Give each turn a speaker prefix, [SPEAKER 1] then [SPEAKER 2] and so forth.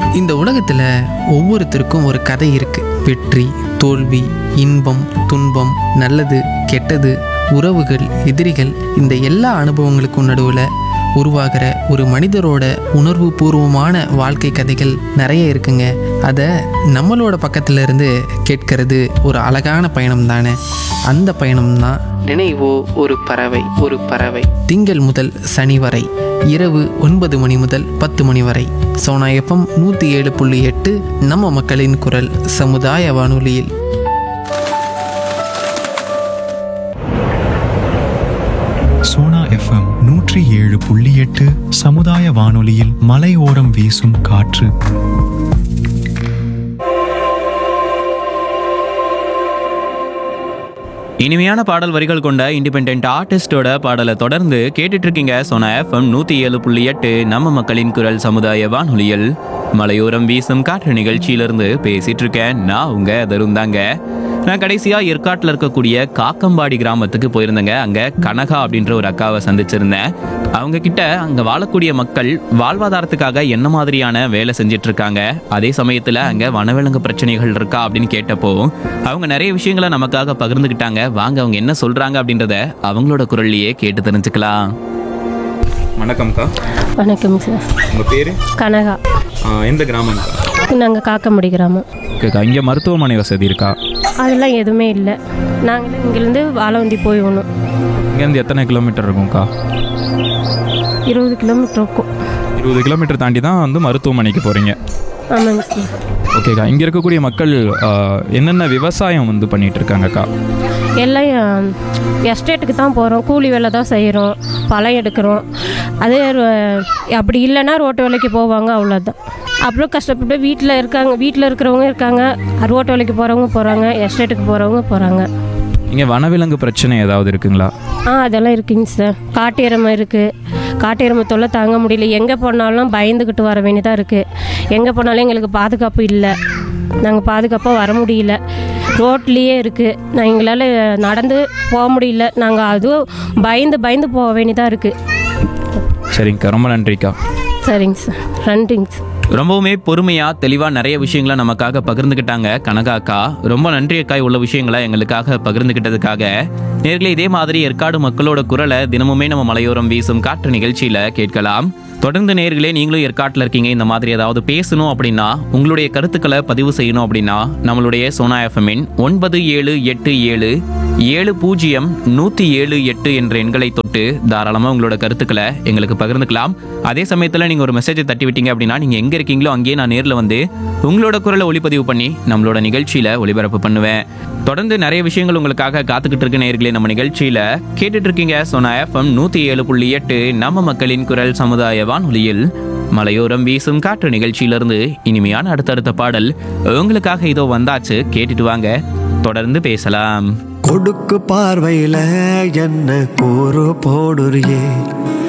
[SPEAKER 1] இந்த உலகத்தில் ஒவ்வொருத்தருக்கும் ஒரு கதை இருக்கு வெற்றி தோல்வி இன்பம் துன்பம் நல்லது கெட்டது உறவுகள் எதிரிகள் இந்த எல்லா அனுபவங்களுக்கும் நடுவில் உருவாகிற ஒரு மனிதரோட உணர்வு பூர்வமான வாழ்க்கை கதைகள் நிறைய இருக்குங்க அதை நம்மளோட பக்கத்துல இருந்து கேட்கறது ஒரு அழகான பயணம் தானே அந்த பயணம் தான் நினைவோ ஒரு பறவை ஒரு பறவை திங்கள் முதல் சனி வரை இரவு ஒன்பது மணி முதல் பத்து மணி வரை சோனா எஃப்எம் நூற்றி ஏழு புள்ளி எட்டு நம்ம மக்களின் குரல் சமுதாய வானொலியில்
[SPEAKER 2] சோனா எஃப்எம் நூற்றி ஏழு புள்ளி எட்டு சமுதாய வானொலியில் மலையோரம் வீசும் காற்று
[SPEAKER 3] இனிமையான பாடல் வரிகள் கொண்ட இண்டிபெண்ட் ஆர்டிஸ்டோட பாடலை தொடர்ந்து கேட்டுட்டு இருக்கீங்க சோனா எஃப்எம் நூத்தி ஏழு புள்ளி எட்டு நம்ம மக்களின் குரல் சமுதாய வானொலியில் மலையோரம் வீசும் காற்று நிகழ்ச்சியிலிருந்து பேசிட்டு இருக்கேன் நான் உங்க தருந்தாங்க நான் கடைசியா ஏற்காட்டில் இருக்கக்கூடிய காக்கம்பாடி கிராமத்துக்கு போயிருந்தேங்க அங்க கனகா அப்படின்ற ஒரு அக்காவை சந்திச்சிருந்தேன் அவங்க கிட்ட அங்க வாழக்கூடிய மக்கள் வாழ்வாதாரத்துக்காக என்ன மாதிரியான வேலை செஞ்சுட்டு இருக்காங்க அதே சமயத்துல அங்க வனவிலங்கு பிரச்சனைகள் இருக்கா அப்படின்னு கேட்டப்போ அவங்க நிறைய விஷயங்களை நமக்காக பகிர்ந்துக்கிட்டாங்க வாங்க அவங்க என்ன சொல்றாங்க அப்படின்றத அவங்களோட குரல்லையே கேட்டு தெரிஞ்சுக்கலாம்
[SPEAKER 4] வணக்கம்க்கா
[SPEAKER 5] வணக்கம் சார்
[SPEAKER 4] உங்கள் பேர்
[SPEAKER 5] கனகா
[SPEAKER 4] எந்த கிராமம்க்கா
[SPEAKER 5] நாங்கள் காக்கமுடி கிராமம்
[SPEAKER 4] ஓகேக்கா இங்கே மருத்துவமனை வசதி இருக்கா
[SPEAKER 5] அதெல்லாம் எதுவுமே இல்லை நாங்கள் இங்கேருந்து வாழவந்தி போயிடணும்
[SPEAKER 4] இங்கேருந்து எத்தனை கிலோமீட்டர் இருக்கும்க்கா
[SPEAKER 5] இருபது கிலோமீட்டர் இருக்கும்
[SPEAKER 4] இருபது கிலோமீட்டர் தாண்டி தான் வந்து மருத்துவமனைக்கு போகிறீங்க
[SPEAKER 5] ஆமாங்க சார்
[SPEAKER 4] ஓகேக்கா இங்கே இருக்கக்கூடிய மக்கள் ஆ, என்னென்ன விவசாயம் வந்து பண்ணிட்டு இருக்காங்கக்கா
[SPEAKER 5] எல்லாம் எஸ்டேட்டுக்கு தான் போகிறோம் கூலி வேலை தான் செய்கிறோம் பழம் எடுக்கிறோம் அதே அஹ், அப்படி இல்லைன்னா ரோட்டு வேலைக்கு போவாங்க அவ்வளோதான் அப்புறம் கஷ்டப்பட்டு வீட்டில் இருக்காங்க வீட்டில் இருக்கிறவங்க இருக்காங்க ரோட்டு வேலைக்கு போகிறவங்க போகிறாங்க எஸ்டேட்டுக்கு போகிறவங்க போகிறாங்க
[SPEAKER 4] இங்கே வனவிலங்கு பிரச்சனை ஏதாவது இருக்குங்களா
[SPEAKER 5] ஆ அதெல்லாம் இருக்குங்க சார் காட்டு எருமை இருக்குது காட்டு எருமை தொல்லை தாங்க முடியல எங்கே போனாலும் பயந்துக்கிட்டு வர வேண்டியதாக இருக்குது எங்கே போனாலும் எங்களுக்கு பாதுகாப்பு இல்லை நாங்கள் பாதுகாப்பாக வர முடியல ரோட்லேயே இருக்குது நான் எங்களால் நடந்து போக முடியல நாங்கள் அதுவும் பயந்து பயந்து போக வேண்டியதாக இருக்குது
[SPEAKER 4] சரிங்கக்கா ரொம்ப நன்றிக்கா
[SPEAKER 5] சரிங்க சார் நன்றிங்க சார்
[SPEAKER 3] ரொம்பவுமே பொறுமையா தெளிவா நிறைய விஷயங்களை நமக்காக பகிர்ந்துக்கிட்டாங்க கனகா அக்கா ரொம்ப நன்றி அக்கா உள்ள விஷயங்களை எங்களுக்காக பகிர்ந்துக்கிட்டதுக்காக நேர்களே இதே மாதிரி ஏற்காடு மக்களோட குரலை தினமுமே நம்ம மலையோரம் வீசும் காற்று நிகழ்ச்சியில கேட்கலாம் தொடர்ந்து நேர்களே நீங்களும் ஏற்காட்டில் இருக்கீங்க இந்த மாதிரி ஏதாவது பேசணும் அப்படின்னா உங்களுடைய கருத்துக்களை பதிவு செய்யணும் அப்படின்னா நம்மளுடைய சோனா எஃப்எம்மின் ஒன்பது ஏழு எட்டு ஏழு ஏழு பூஜ்ஜியம் நூற்றி ஏழு எட்டு என்ற எண்களை தொட்டு தாராளமாக உங்களோட கருத்துக்களை எங்களுக்கு பகிர்ந்துக்கலாம் அதே சமயத்தில் நீங்கள் ஒரு மெசேஜை தட்டி விட்டீங்க அப்படின்னா நீங்கள் எங்கே இருக்கீங்களோ அங்கேயே நான் நேரில் வந்து உங்களோட குரலை ஒளிப்பதிவு பண்ணி நம்மளோட நிகழ்ச்சியில் ஒளிபரப்பு பண்ணுவேன் தொடர்ந்து நிறைய விஷயங்கள் உங்களுக்காக காத்துக்கிட்டு இருக்க நேர்களே நம்ம நிகழ்ச்சியில் கேட்டுட்டு இருக்கீங்க சோனா எஃப்எம் நூற்றி ஏழு புள்ளி எட்டு நம்ம மக்களின் குரல் சமுதாய வானொலியில் மலையோரம் வீசும் காற்று நிகழ்ச்சியிலிருந்து இனிமையான அடுத்தடுத்த பாடல் உங்களுக்காக இதோ வந்தாச்சு கேட்டுட்டு வாங்க தொடர்ந்து பேசலாம்
[SPEAKER 6] கொடுக்கு பார்வையில என்ன கூறு போடுறியே